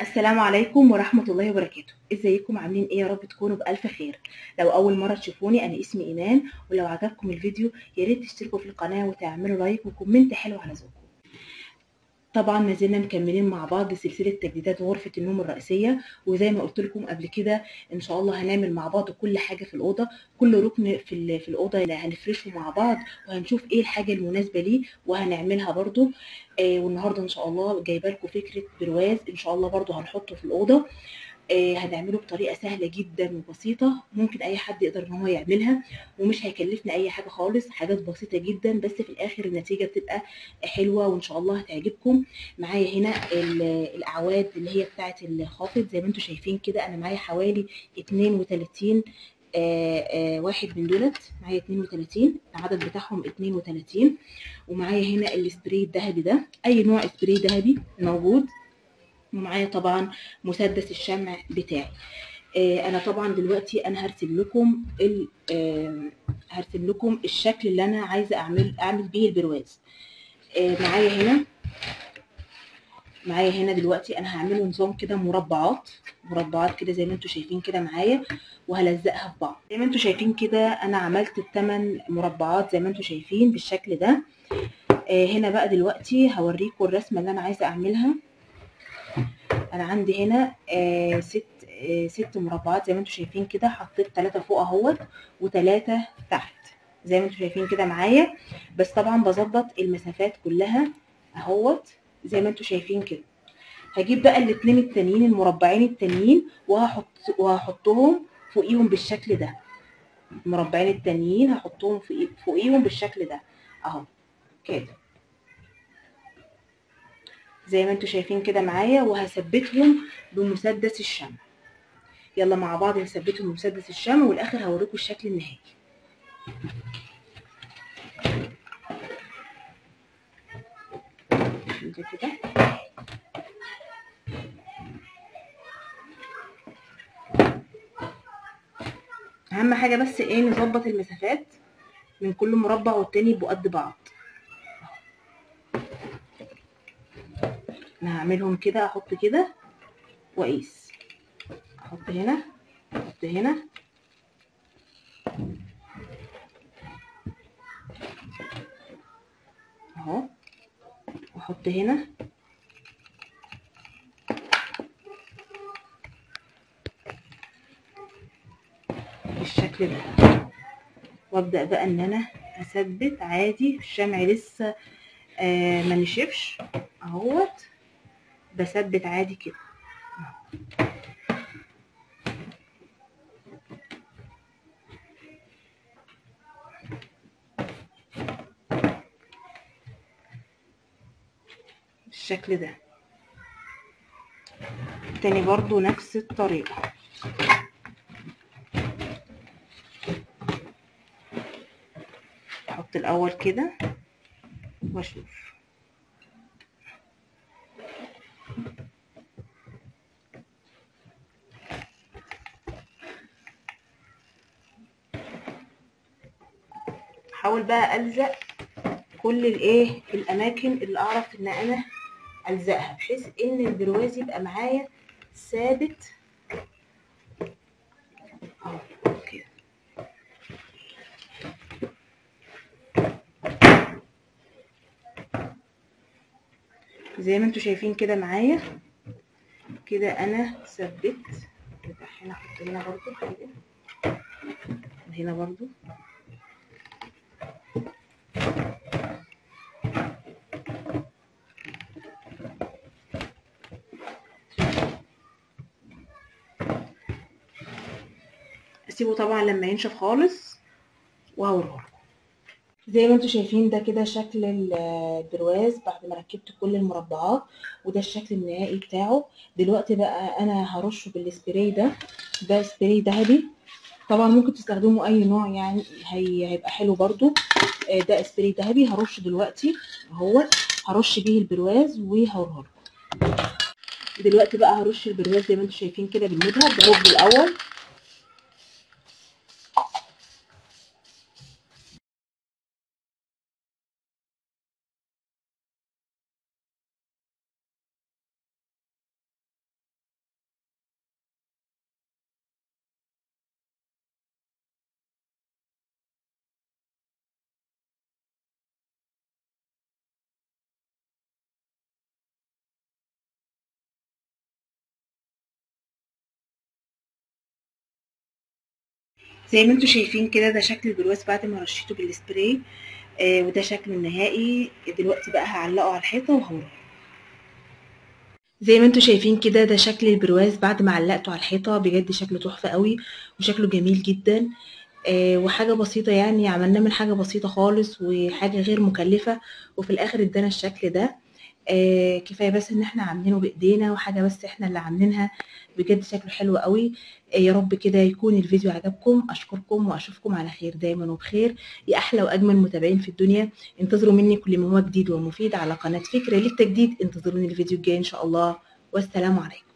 السلام عليكم ورحمة الله وبركاته ازيكم عاملين ايه يا رب تكونوا بألف خير لو أول مرة تشوفوني أنا اسمي إيمان ولو عجبكم الفيديو يا ريت تشتركوا في القناة وتعملوا لايك وكومنت حلو على ذوقكم طبعا ما زلنا مكملين مع بعض سلسلة تجديدات غرفة النوم الرئيسية وزي ما قلت لكم قبل كده ان شاء الله هنعمل مع بعض كل حاجة في الأوضة كل ركن في ال- في الأوضة اللي هنفرشه مع بعض وهنشوف ايه الحاجة المناسبة ليه وهنعملها برضو آه والنهارده ان شاء الله جايبه لكم فكرة برواز ان شاء الله برضو هنحطه في الأوضة آه هنعمله بطريقة سهلة جدا وبسيطة ممكن أي حد يقدر إن هو يعملها ومش هيكلفنا أي حاجة خالص حاجات بسيطة جدا بس في الآخر النتيجة بتبقى حلوة وإن شاء الله هتعجبكم معايا هنا ال- الأعواد اللي هي بتاعة الخافض زي ما انتم شايفين كده أنا معايا حوالي 32 آه آه واحد من دولت معايا 32 العدد بتاعهم 32 ومعايا هنا السبراي الذهبي ده أي نوع سبراي ذهبي موجود ومعايا طبعا مسدس الشمع بتاعي آه انا طبعا دلوقتي انا هرسم لكم ال- آه هرسم لكم الشكل اللي انا عايزه اعمل اعمل بيه البرواز آه معايا هنا معايا هنا دلوقتي انا هعمله نظام كده مربعات مربعات كده زي ما انتم شايفين كده معايا وهلزقها في بعض زي ما انتم شايفين كده انا عملت الثمان مربعات زي ما انتم شايفين بالشكل ده آه هنا بقى دلوقتي هوريكم الرسمه اللي انا عايزه اعملها انا عندي هنا آه ست آه ست مربعات زي ما انتم شايفين كده حطيت ثلاثة فوق اهوت وثلاثة تحت زي ما انتم شايفين كده معايا بس طبعا بظبط المسافات كلها اهوت زي ما انتم شايفين كده هجيب بقى الاتنين التانيين المربعين التانيين وهحط وهحطهم فوقيهم بالشكل ده المربعين التانيين هحطهم فوقي- فوقيهم بالشكل ده اهو كده زي ما انتم شايفين كده معايا وهثبتهم بمسدس الشمع يلا مع بعض نثبتهم بمسدس الشمع والاخر هوريكم الشكل النهائي ده كده اهم حاجه بس ايه نظبط المسافات من كل مربع والتاني يبقوا قد بعض انا هعملهم كده احط كده واقيس احط هنا احط هنا اهو واحط هنا بالشكل ده وابدا بقى ان انا اثبت عادي الشمع لسه آه ما نشفش اهوت بثبت عادي كده بالشكل ده تاني برضو نفس الطريقة احط الاول كده واشوف احاول بقى الزق كل الايه الاماكن اللي اعرف ان انا الزقها بحيث ان البرواز يبقى معايا ثابت اهو كده زي ما انتم شايفين كده معايا كده انا ثبت كده هنا احط هنا برضو كده هنا برضو اسيبه طبعا لما ينشف خالص وهوريه لكم زي ما انتم شايفين ده كده شكل البرواز بعد ما ركبت كل المربعات وده الشكل النهائي بتاعه دلوقتي بقى انا هرشه بالسبراي ده ده سبراي ذهبي طبعا ممكن تستخدموا اي نوع يعني هي هيبقى حلو برضو آه، ده سبراي ذهبي هرش دلوقتي اهو هرش بيه البرواز وهوريه لكم دلوقتي بقى هرش البرواز زي ما انتم شايفين كده بالمذهب برج الاول زي ما انتم شايفين كده ده شكل البرواز بعد ما رشيته بالسبراي آه وده شكله النهائي دلوقتي بقى هعلقه على الحيطه وهروح زي ما انتم شايفين كده ده شكل البرواز بعد ما علقته على الحيطه بجد شكله تحفه قوي وشكله جميل جدا آه وحاجه بسيطه يعني عملناه من حاجه بسيطه خالص وحاجه غير مكلفه وفي الاخر ادانا الشكل ده آه كفايه بس ان احنا عاملينه بايدينا وحاجه بس احنا اللي عاملينها بجد شكله حلو قوي آه يا رب كده يكون الفيديو عجبكم اشكركم واشوفكم على خير دايما وبخير يا احلى واجمل متابعين في الدنيا انتظروا مني كل ما هو جديد ومفيد على قناه فكره للتجديد انتظروني الفيديو الجاي ان شاء الله والسلام عليكم